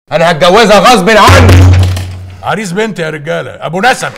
انا هتجوزها غصب عني عريس بنت يا رجاله ابو نسب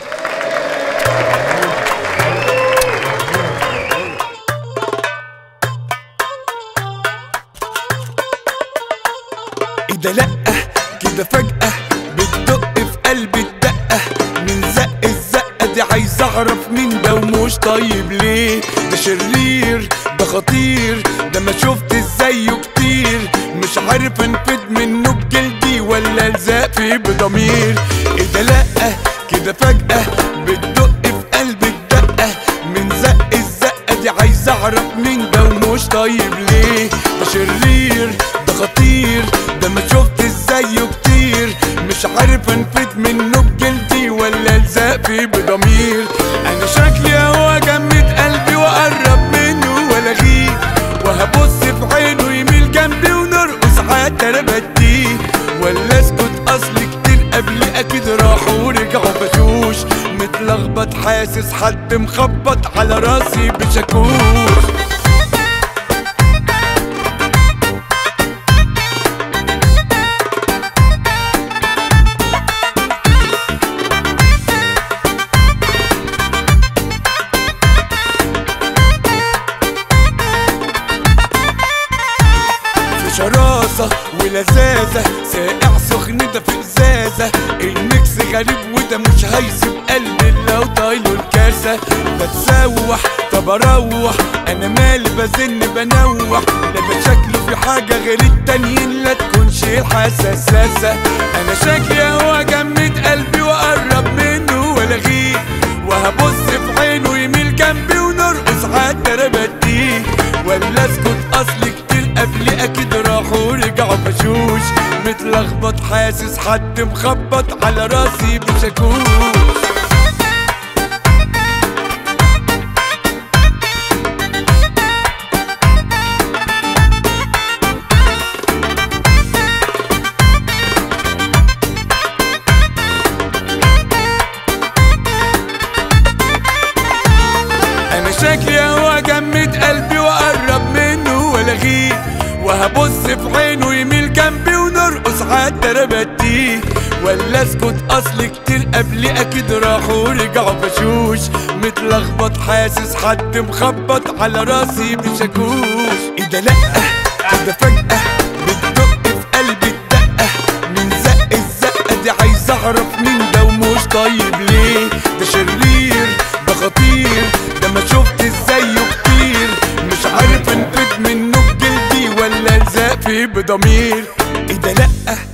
ايه ده لأ كده فجأة بتدق في قلبي الدقة من زق الزقة دي عايز اعرف مين ده ومش طيب ليه ده شرير ده خطير ده ما شفت زيه كتير مش عارف انفد منه بجلدي ولا الزق فيه بضمير ايه ده لأ كده فجأة بتدق في قلبي الدقة من زق الزقة دي عايز اعرف مين ده ومش طيب ليه ده شرير ده خطير ده ما شفت زيه كتير مش عارف انفد منه بجلدي ولا الزق فيه بضمير انا شكلي هو جمد قلبي واقرب منه والاغيه وهبص في عينه يميل جنبي ونرقص حتى انا بديه ولا اسكت اصل كتير قبلي اكيد راحوا ورجعوا بشوش متلخبط حاسس حد مخبط على راسي بشاكوش في شراسة ولذاذة ساقع سخن ده في ازازة الميكس غريب وده مش هيسيب قلبي لو طايله الكاسة بتسوح طب اروح انا مالي بزن بنوح لما شكله في حاجة غير التانيين لا تكونش الحساساسة انا شكلي هو جمد قلبي واقرب منه والاغيه وهبص في عينه يميل جنبي ونرقص حتى انا بديه ولا اسكت اصل كتير قبلي اكيد راحوا ورجعوا بشوش متلخبط حاسس حد مخبط على راسي بشاكوش انا شكلي هو جمد قلبي واقرب منه والاغيه وهبص في عينه يميل جنبي ونرقص حتى انا بديه ولا اسكت اصل كتير قبلي اكيد راحوا ورجعوا بشوش متلخبط حاسس حد مخبط على راسي بشاكوش ايه ده لأ كده فجأة بتدق في قلبي الدقة من زق الزقة دي عايز اعرف مين ده ومش طيب ليه ده شرير ده خطير ده ما شفت زيه كتير مش عارف انفد منه بجلدي ولا الزق فيه بضمير ايه ده لأ